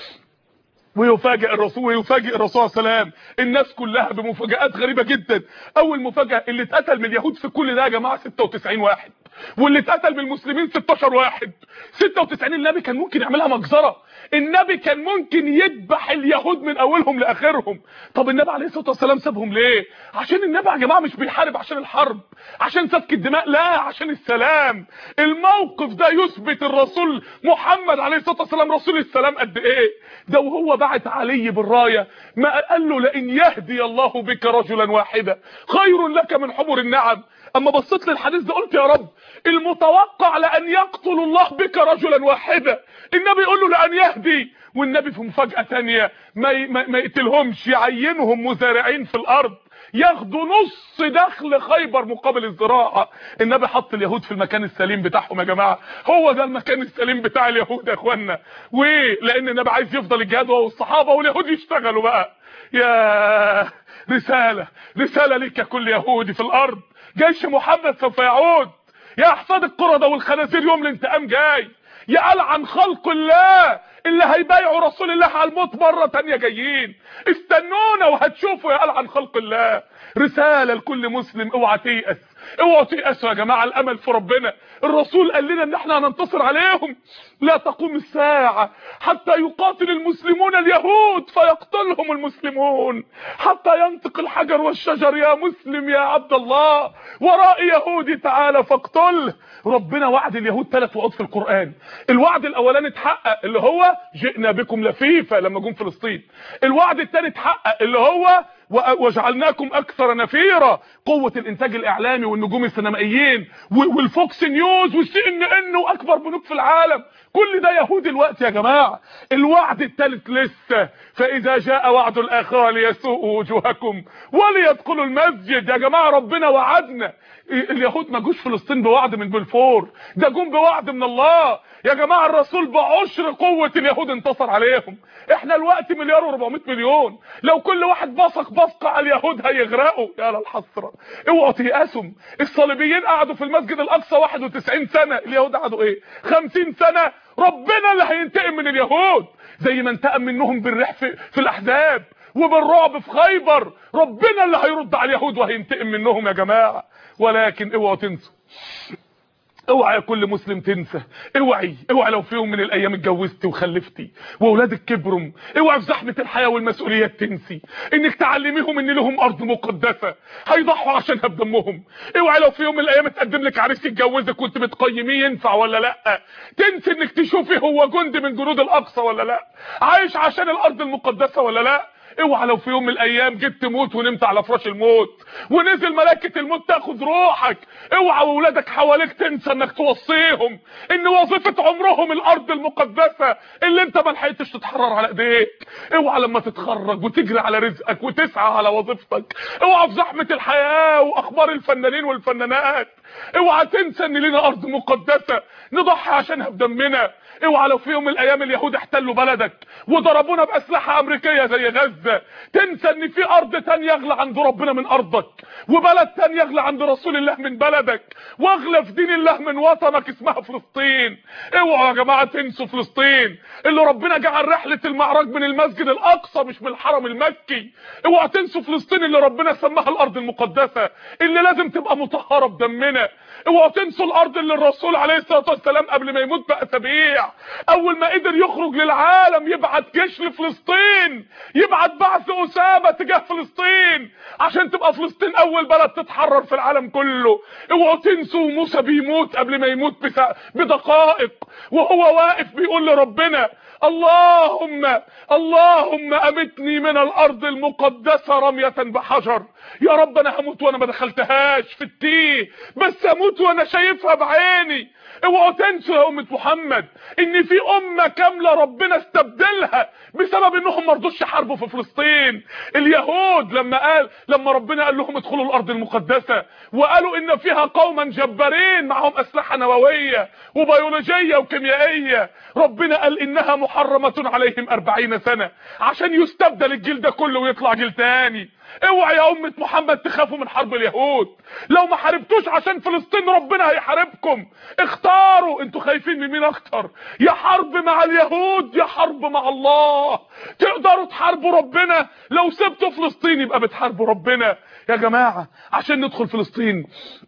A: ويفاجئ الرسول ويفاجئ الرسول صلى الله عليه وسلم الناس كلها بمفاجآت غريبة جدا اول مفاجأة اللي اتقتل من اليهود في كل ده يا جماعة 96 واحد واللي اتقتل من المسلمين 16 واحد 96 النبي كان ممكن يعملها مجزرة النبي كان ممكن يذبح اليهود من اولهم لاخرهم طب النبي عليه الصلاه والسلام سابهم ليه عشان النبي يا جماعه مش بيحارب عشان الحرب عشان سفك الدماء لا عشان السلام الموقف ده يثبت الرسول محمد عليه الصلاه والسلام رسول السلام قد ايه ده وهو بعت علي بالرايه ما قال له لئن يهدي الله بك رجلا واحدا خير لك من حمر النعم اما بصيت للحديث ده قلت يا رب المتوقع لان يقتل الله بك رجلا واحدا النبي يقول له لان يهدي والنبي في مفاجاه ثانيه ما ما, ما يقتلهمش يعينهم مزارعين في الارض ياخدوا نص دخل خيبر مقابل الزراعه النبي حط اليهود في المكان السليم بتاعهم يا جماعه هو ده المكان السليم بتاع اليهود يا اخوانا ولان النبي عايز يفضل الجهاد هو والصحابه واليهود يشتغلوا بقى يا رساله رساله ليك يا كل يهودي في الارض جيش محمد سوف يعود يا احفاد القردة والخنازير يوم الانتقام جاي يا ألعن خلق الله اللي هيبايعوا رسول الله على الموت مرة تانية جايين استنونا وهتشوفوا يا ألعن خلق الله رسالة لكل مسلم اوعى تيأس اوعوا تيأسوا يا جماعة الامل في ربنا الرسول قال لنا ان احنا هننتصر عليهم لا تقوم الساعة حتى يقاتل المسلمون اليهود فيقتلهم المسلمون حتى ينطق الحجر والشجر يا مسلم يا عبد الله وراء يهودي تعالى فاقتله ربنا وعد اليهود ثلاث وعود في القرآن الوعد الاولاني اتحقق اللي هو جئنا بكم لفيفا لما جم فلسطين الوعد الثاني اتحقق اللي هو وجعلناكم اكثر نفيرا قوة الانتاج الاعلامي والنجوم السينمائيين والفوكس نيوز والسي ان ان واكبر بنوك في العالم كل ده يهود الوقت يا جماعة الوعد الثالث لسه فاذا جاء وعد الاخرى ليسوءوا وجوهكم وليدخلوا المسجد يا جماعة ربنا وعدنا اليهود ما جوش فلسطين بوعد من بلفور ده جم بوعد من الله يا جماعة الرسول بعشر قوة اليهود انتصر عليهم احنا الوقت مليار و400 مليون لو كل واحد بصق بصقة على اليهود هيغرقوا يا للحسرة اوعوا تيأسوا الصليبيين قعدوا في المسجد الاقصى 91 سنة اليهود قعدوا ايه 50 سنة ربنا اللي هينتقم من اليهود زي ما انتقم منهم بالريح في, في الاحزاب وبالرعب في خيبر ربنا اللي هيرد على اليهود وهينتقم منهم يا جماعة ولكن اوعوا تنسوا اوعى يا كل مسلم تنسى اوعي اوعى لو في يوم من الايام اتجوزتي وخلفتي واولادك كبروا اوعى في زحمه الحياه والمسؤوليات تنسي انك تعلميهم ان لهم ارض مقدسه هيضحوا عشانها بدمهم اوعى لو في يوم من الايام اتقدم لك عريس يتجوزك وانت بتقيميه ينفع ولا لا تنسي انك تشوفي هو جندي من جنود الاقصى ولا لا عايش عشان الارض المقدسه ولا لا اوعى لو في يوم من الايام جيت تموت ونمت على فراش الموت ونزل ملائكه الموت تاخد روحك اوعى واولادك حواليك تنسى انك توصيهم ان وظيفه عمرهم الارض المقدسه اللي انت ما لحقتش تتحرر على ايديك اوعى لما تتخرج وتجري على رزقك وتسعى على وظيفتك اوعى في زحمه الحياه واخبار الفنانين والفنانات اوعى تنسى ان لنا ارض مقدسه نضحي عشانها بدمنا اوعى لو في يوم من الايام اليهود احتلوا بلدك وضربونا باسلحه امريكيه زي غزه تنسى ان في ارض تانية اغلى عند ربنا من ارضك وبلد تانية اغلى عند رسول الله من بلدك واغلى في دين الله من وطنك اسمها فلسطين اوعوا يا جماعه تنسوا فلسطين اللي ربنا جعل رحله المعراج من المسجد الاقصى مش من الحرم المكي اوعوا تنسوا فلسطين اللي ربنا سماها الارض المقدسه اللي لازم تبقى مطهره بدمنا اوعوا تنسوا الارض اللي الرسول عليه الصلاه والسلام قبل ما يموت باسابيع اول ما قدر يخرج للعالم يبعت جيش لفلسطين يبعت بعث اسامه تجاه فلسطين عشان تبقى فلسطين اول بلد تتحرر في العالم كله اوعوا تنسوا موسى بيموت قبل ما يموت بدقائق وهو واقف بيقول لربنا اللهم اللهم امتني من الارض المقدسه رميه بحجر يا رب انا هموت وانا ما دخلتهاش في التيه بس اموت وانا شايفها بعيني اوعوا تنسوا يا امه محمد ان في امه كامله ربنا استبدلها بسبب انهم ما رضوش يحاربوا في فلسطين اليهود لما قال لما ربنا قال لهم ادخلوا الارض المقدسه وقالوا ان فيها قوما جبارين معهم اسلحه نوويه وبيولوجيه وكيميائيه ربنا قال انها محرمه عليهم 40 سنه عشان يستبدل الجيل ده كله ويطلع جيل تاني اوعى يا امه محمد تخافوا من حرب اليهود لو ما حاربتوش عشان فلسطين ربنا هيحاربكم اختاروا انتوا خايفين من مين اكتر يا حرب مع اليهود يا حرب مع الله تقدروا تحاربوا ربنا لو سبتوا فلسطين يبقى بتحاربوا ربنا يا جماعه عشان ندخل فلسطين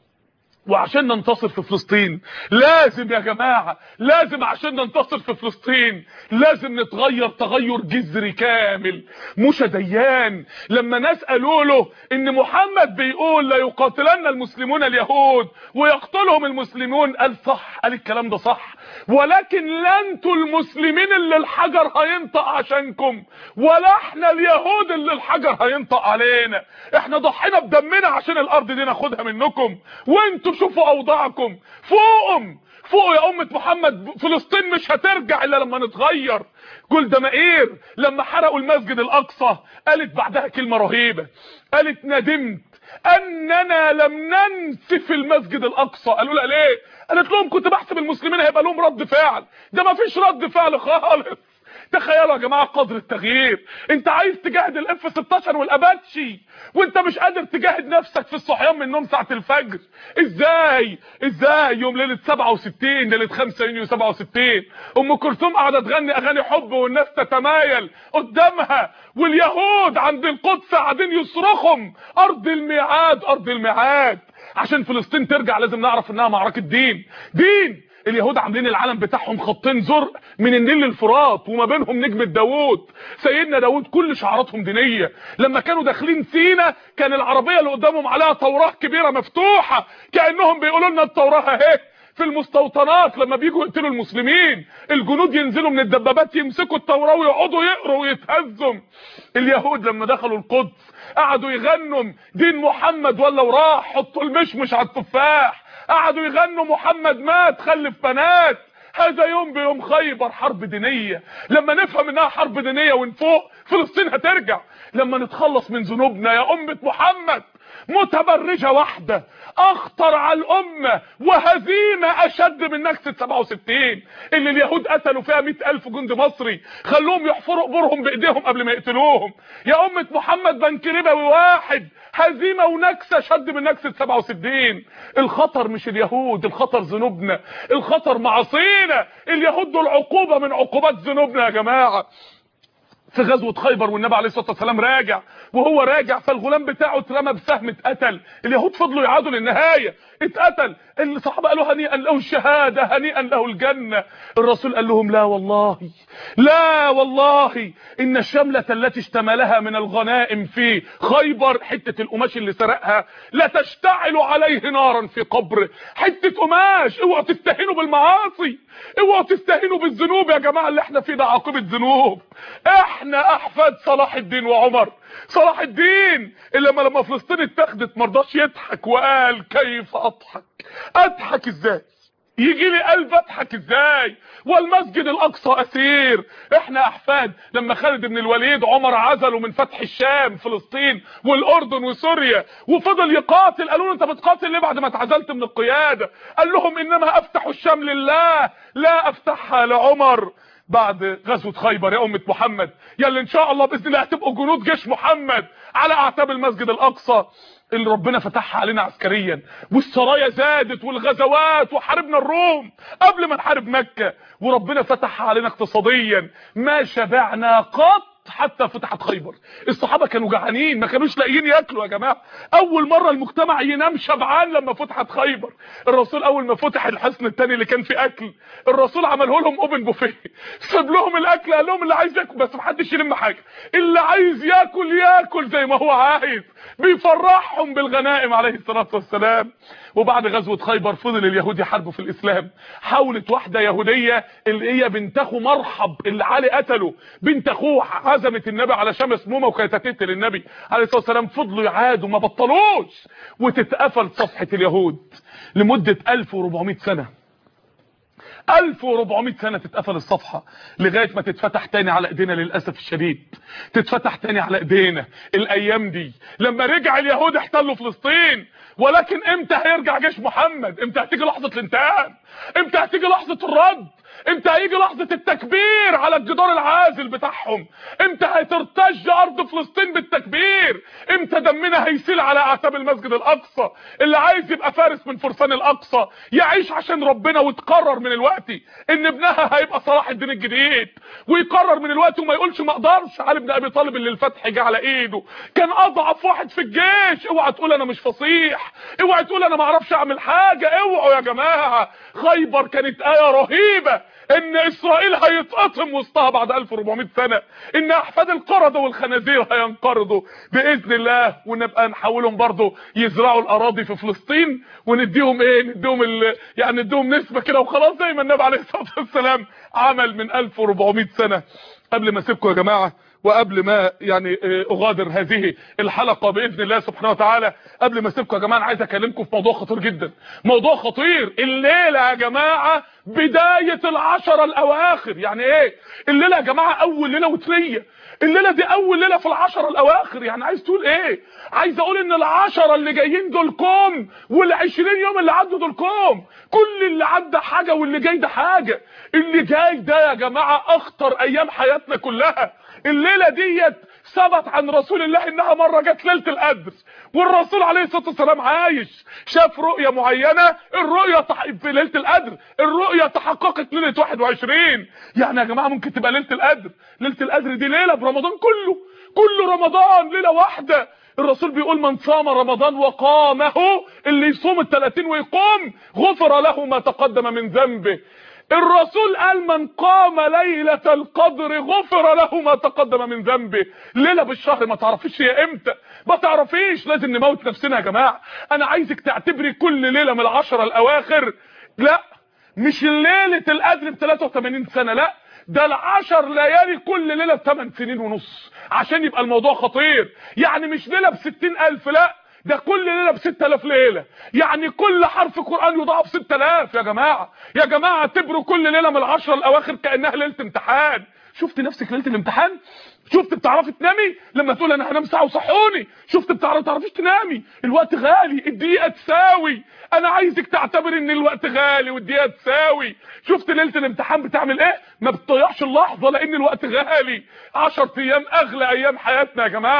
A: وعشان ننتصر في فلسطين لازم يا جماعة لازم عشان ننتصر في فلسطين لازم نتغير تغير جذري كامل مش ديان لما ناس قالوا له ان محمد بيقول لا يقاتلن المسلمون اليهود ويقتلهم المسلمون قال صح قال الكلام ده صح ولكن لا انتوا المسلمين اللي الحجر هينطق عشانكم ولا احنا اليهود اللي الحجر هينطق علينا احنا ضحينا بدمنا عشان الارض دي ناخدها منكم وانتوا شوفوا اوضاعكم فوقهم فوق يا امه محمد فلسطين مش هترجع الا لما نتغير جولدا مائير لما حرقوا المسجد الاقصى قالت بعدها كلمه رهيبه قالت ندمت اننا لم ننسف المسجد الاقصى قالوا لها ليه قالت لهم كنت بحسب المسلمين هيبقى لهم رد فعل ده ما فيش رد فعل خالص تخيلوا يا جماعه قدر التغيير انت عايز تجاهد الاف 16 والاباتشي وانت مش قادر تجاهد نفسك في الصحيان من النوم ساعه الفجر ازاي ازاي يوم ليله 67 ليله 5 يونيو 67 ام كلثوم قاعده تغني اغاني حب والناس تتمايل قدامها واليهود عند القدس قاعدين يصرخهم ارض الميعاد ارض الميعاد عشان فلسطين ترجع لازم نعرف انها معركه دين دين اليهود عاملين العلم بتاعهم خطين زرق من النيل للفرات وما بينهم نجمه داوود سيدنا داوود كل شعاراتهم دينيه لما كانوا داخلين سينا كان العربيه اللي قدامهم عليها توراه كبيره مفتوحه كانهم بيقولوا لنا التوراه اهي في المستوطنات لما بيجوا يقتلوا المسلمين الجنود ينزلوا من الدبابات يمسكوا التوراه ويقعدوا يقروا ويتهزم اليهود لما دخلوا القدس قعدوا يغنوا دين محمد ولا وراح حطوا المشمش على التفاح قعدوا يغنوا محمد مات خلف بنات هذا يوم بيوم خيبر حرب دينية لما نفهم انها حرب دينية ونفوق فلسطين هترجع لما نتخلص من ذنوبنا يا أمة محمد متبرجة واحدة اخطر على الامة وهزيمة اشد من نكسة 67 اللي اليهود قتلوا فيها 100 الف جندي مصري خلوهم يحفروا قبورهم بايديهم قبل ما يقتلوهم يا امة محمد بنكربوي واحد هزيمة ونكسة شد من نكسة 67 الخطر مش اليهود الخطر ذنوبنا الخطر معاصينا اليهود دول عقوبة من عقوبات ذنوبنا يا جماعة في غزوه خيبر والنبي عليه الصلاه والسلام راجع وهو راجع فالغلام بتاعه اترمى بسهم اتقتل اليهود فضلوا يعادوا للنهايه اتقتل الصحابه قالوا هنيئا له الشهاده هنيئا له الجنه الرسول قال لهم لا والله لا والله ان الشمله التي اشتملها من الغنائم في خيبر حته القماش اللي سرقها لا تشتعل عليه نارا في قبره حته قماش اوعوا تستهينوا بالمعاصي اوعوا تستهينوا بالذنوب يا جماعه اللي احنا فيه ده عاقبه ذنوب احنا احفاد صلاح الدين وعمر صلاح الدين اللي لما لما فلسطين اتخذت مرضاش يضحك وقال كيف اضحك اضحك ازاي يجي لي قلب اضحك ازاي والمسجد الاقصى اسير احنا احفاد لما خالد بن الوليد عمر عزله من فتح الشام فلسطين والاردن وسوريا وفضل يقاتل قالوا له انت بتقاتل ليه بعد ما اتعزلت من القياده قال لهم انما افتح الشام لله لا افتحها لعمر بعد غزوه خيبر يا امه محمد يا اللي ان شاء الله باذن الله هتبقوا جنود جيش محمد على اعتاب المسجد الاقصى اللي ربنا فتحها علينا عسكريا والسرايا زادت والغزوات وحاربنا الروم قبل ما نحارب مكة وربنا فتحها علينا اقتصاديا ما شبعنا قط حتى فتحت خيبر الصحابه كانوا جعانين ما كانوش لاقيين ياكلوا يا جماعه اول مره المجتمع ينام شبعان لما فتحت خيبر الرسول اول ما فتح الحصن الثاني اللي كان فيه اكل الرسول عمله لهم اوبن بوفيه ساب لهم الاكل قال لهم اللي عايز ياكل بس محدش يلم حاجه اللي عايز ياكل ياكل زي ما هو عايز بيفرحهم بالغنائم عليه الصلاه والسلام وبعد غزوه خيبر فضل اليهود يحاربوا في الاسلام حاولت واحده يهوديه اللي هي بنت اخو مرحب اللي علي قتله بنت اخوه عزمت النبي على شمس مومه وكانت هتقتل النبي عليه الصلاه والسلام فضلوا يعادوا ما بطلوش وتتقفل صفحه اليهود لمده 1400 سنه 1400 سنة تتقفل الصفحة لغاية ما تتفتح تاني على ايدينا للأسف الشديد تتفتح تاني على ايدينا الايام دي لما رجع اليهود احتلوا فلسطين ولكن امتى هيرجع جيش محمد امتى هتيجي لحظة الانتقام امتى هتيجي لحظة الرد امتى هيجي لحظة التكبير على الجدار العازل بتاعهم امتى هترتج ارض فلسطين بالتكبير امتى دمنا هيسيل على اعتاب المسجد الاقصى اللي عايز يبقى فارس من فرسان الاقصى يعيش عشان ربنا وتقرر من الوقت ان ابنها هيبقى صلاح الدين الجديد ويقرر من الوقت وما يقولش ما اقدرش علي بن ابي طالب اللي الفتح جه على ايده كان اضعف واحد في الجيش اوعى تقول انا مش فصيح اوعى تقول انا ما اعرفش اعمل حاجه اوعوا يا جماعه خيبر كانت ايه رهيبه ان اسرائيل هيتقطم وسطها بعد 1400 سنه ان احفاد القرده والخنازير هينقرضوا باذن الله ونبقى نحاولهم برضه يزرعوا الاراضي في فلسطين ونديهم ايه نديهم ال... يعني نديهم نسبه كده وخلاص زي ما النبي عليه الصلاه والسلام عمل من 1400 سنه قبل ما اسيبكم يا جماعه وقبل ما يعني اغادر هذه الحلقه باذن الله سبحانه وتعالى قبل ما اسيبكم يا جماعه انا عايز اكلمكم في موضوع خطير جدا موضوع خطير الليله يا جماعه بدايه العشره الاواخر يعني ايه الليله يا جماعه اول ليله وتريه الليله دي اول ليله في العشره الاواخر يعني عايز تقول ايه عايز اقول ان العشره اللي جايين دول كوم وال20 يوم اللي عدوا دول كوم كل اللي عدى حاجه واللي جاي ده حاجه اللي جاي ده يا جماعه اخطر ايام حياتنا كلها الليله ديت ثبت عن رسول الله انها مره جت ليله القدر والرسول عليه الصلاه والسلام عايش شاف رؤيه معينه الرؤيه تح... في ليله القدر الرؤيه تحققت ليله 21 يعني يا جماعه ممكن تبقى ليله القدر ليله القدر دي ليله برمضان كله كل رمضان ليله واحده الرسول بيقول من صام رمضان وقامه اللي يصوم ال30 ويقوم غفر له ما تقدم من ذنبه الرسول قال من قام ليلة القدر غفر له ما تقدم من ذنبه ليلة بالشهر ما تعرفيش هي امتى ما تعرفيش لازم نموت نفسنا يا جماعة انا عايزك تعتبري كل ليلة من العشرة الاواخر لا مش ليلة القدر ب 83 سنة لا ده العشر ليالي كل ليلة بثمان سنين ونص عشان يبقى الموضوع خطير يعني مش ليلة بستين الف لا ده كل ليلة ب 6000 ليلة يعني كل حرف قرآن يضاعف 6000 يا جماعة يا جماعة اعتبروا كل ليلة من العشرة الاواخر كأنها ليلة امتحان شفت نفسك ليلة الامتحان شفت بتعرفي تنامي لما تقول انا هنام ساعه وصحوني شفت بتعرفي تعرفيش تنامي الوقت غالي الدقيقه تساوي انا عايزك تعتبر ان الوقت غالي والدقيقه تساوي شفت ليله الامتحان بتعمل ايه ما بتضيعش اللحظه لان الوقت غالي 10 ايام اغلى ايام حياتنا يا جماعه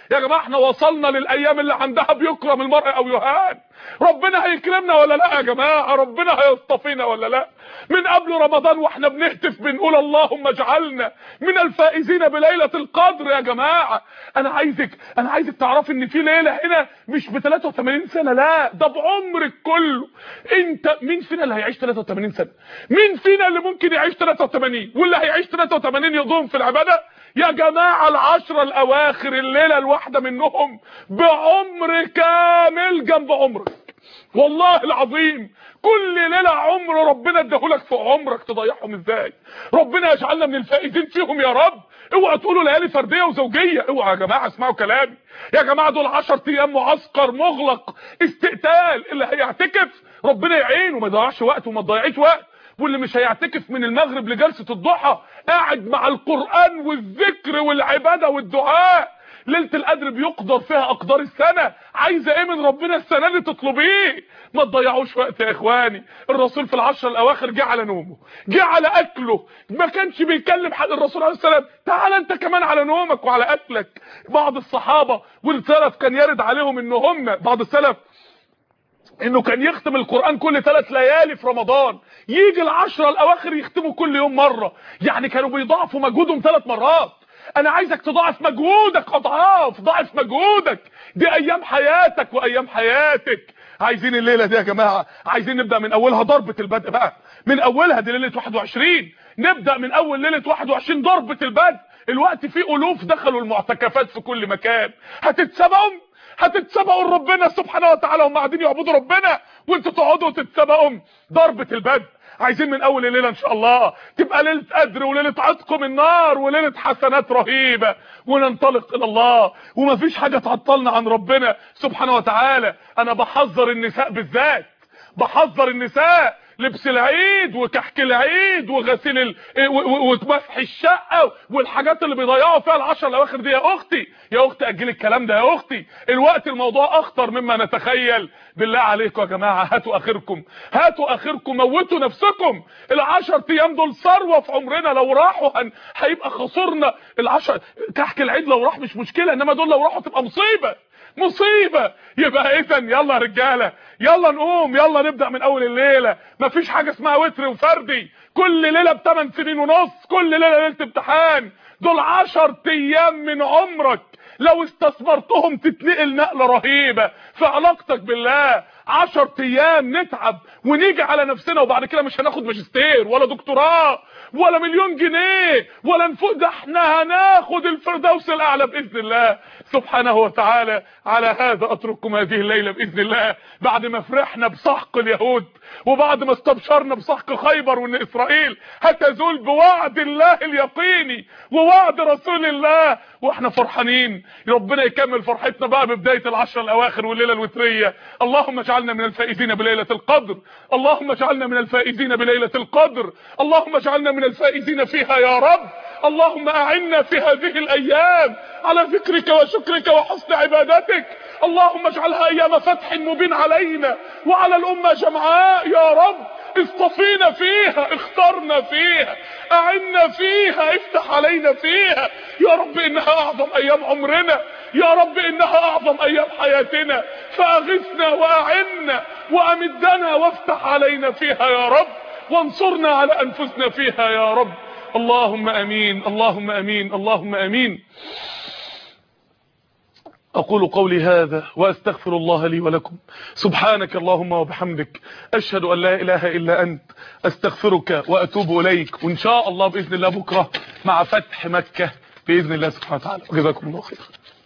A: يا جماعه احنا وصلنا للايام اللي عندها بيكرم المرء او يهان ربنا هيكرمنا ولا لا يا جماعه ربنا هيصطفينا ولا لا من قبل رمضان واحنا بنهتف بنقول اللهم اجعلنا من الفائزين بليله القدر يا جماعه انا عايزك انا عايزك تعرفي ان في ليله هنا مش ب 83 سنه لا ده بعمرك كله انت مين فينا اللي هيعيش 83 سنه مين فينا اللي ممكن يعيش 83 واللي هيعيش 83 يضم في العباده يا جماعه العشره الاواخر الليله الواحده منهم بعمر كامل جنب عمرك والله العظيم كل ليله عمر ربنا اداهولك في عمرك تضيعهم ازاي ربنا يجعلنا من الفائزين فيهم يا رب اوعوا تقولوا ليالي فرديه وزوجيه اوعوا يا جماعه اسمعوا كلامي يا جماعه دول 10 ايام معسكر مغلق استقتال اللي هيعتكف ربنا يعينه ما يضيعش وقت وما تضيعيش وقت واللي مش هيعتكف من المغرب لجلسه الضحى قاعد مع القران والذكر والعباده والدعاء ليله القدر بيقدر فيها اقدار السنه عايزه ايه من ربنا السنه دي تطلبيه ما تضيعوش وقت يا اخواني الرسول في العشر الاواخر جه على نومه جه على اكله ما كانش بيكلم حد الرسول عليه السلام تعال انت كمان على نومك وعلى اكلك بعض الصحابه والسلف كان يرد عليهم ان هم بعض السلف انه كان يختم القرآن كل ثلاث ليالي في رمضان يجي العشرة الاواخر يختموا كل يوم مرة يعني كانوا بيضاعفوا مجهودهم ثلاث مرات انا عايزك تضاعف مجهودك اضعاف ضاعف مجهودك دي ايام حياتك وايام حياتك عايزين الليله دي يا جماعه عايزين نبدا من اولها ضربه البدء بقى من اولها دي ليله 21 نبدا من اول ليله 21 ضربه البدء الوقت فيه الوف دخلوا المعتكفات في كل مكان هتتسبقوا هتتسبقوا لربنا سبحانه وتعالى هم قاعدين يعبدوا ربنا وانتوا تقعدوا تتسبقوا ضربه البدء عايزين من اول الليله ان شاء الله تبقى ليله قدر وليله عتق من النار وليله حسنات رهيبه وننطلق الى الله ومفيش حاجه تعطلنا عن ربنا سبحانه وتعالى انا بحذر النساء بالذات بحذر النساء لبس العيد وكحك العيد وغسيل ال... ومسح الشقه والحاجات اللي بيضيعوا فيها العشر الاواخر دي يا اختي يا اختي اجلي الكلام ده يا اختي الوقت الموضوع اخطر مما نتخيل بالله عليكم يا جماعه هاتوا اخركم هاتوا اخركم موتوا نفسكم العشر ايام دول ثروه في عمرنا لو راحوا هن... هيبقى خسرنا العشر كحك العيد لو راح مش مشكله انما دول لو راحوا تبقى مصيبه مصيبه يبقى اذا يلا يا رجاله يلا نقوم يلا نبدا من اول الليله مفيش حاجه اسمها وتر وفردي كل ليله بثمان سنين ونص كل ليله ليله امتحان دول 10 ايام من عمرك لو استثمرتهم تتنقل نقله رهيبه في علاقتك بالله 10 ايام نتعب ونيجي على نفسنا وبعد كده مش هناخد ماجستير ولا دكتوراه ولا مليون جنيه ولا نفوق ده احنا هناخد الفردوس الاعلى باذن الله سبحانه وتعالى على هذا اترككم هذه الليله باذن الله بعد ما فرحنا بسحق اليهود وبعد ما استبشرنا بسحق خيبر وان اسرائيل هتزول بوعد الله اليقيني ووعد رسول الله واحنا فرحانين ربنا يكمل فرحتنا بقى ببدايه العشر الاواخر والليله الوتريه اللهم اجعلنا من الفائزين بليله القدر اللهم اجعلنا من الفائزين بليله القدر اللهم اجعلنا من الفائزين فيها يا رب اللهم اعنا في هذه الايام على ذكرك وشكرك وحسن عبادتك اللهم اجعلها ايام فتح مبين علينا وعلى الامه جمعاء يا رب اصطفينا فيها اخترنا فيها اعنا فيها افتح علينا فيها يا رب انها اعظم ايام عمرنا يا رب انها اعظم ايام حياتنا فاغثنا واعنا وامدنا وافتح علينا فيها يا رب وانصرنا على انفسنا فيها يا رب اللهم امين اللهم امين اللهم امين أقول قولي هذا وأستغفر الله لي ولكم سبحانك اللهم وبحمدك أشهد أن لا إله إلا أنت أستغفرك وأتوب إليك وإن شاء الله بإذن الله بكرة مع فتح مكة بإذن الله سبحانه وتعالى وجزاكم الله خير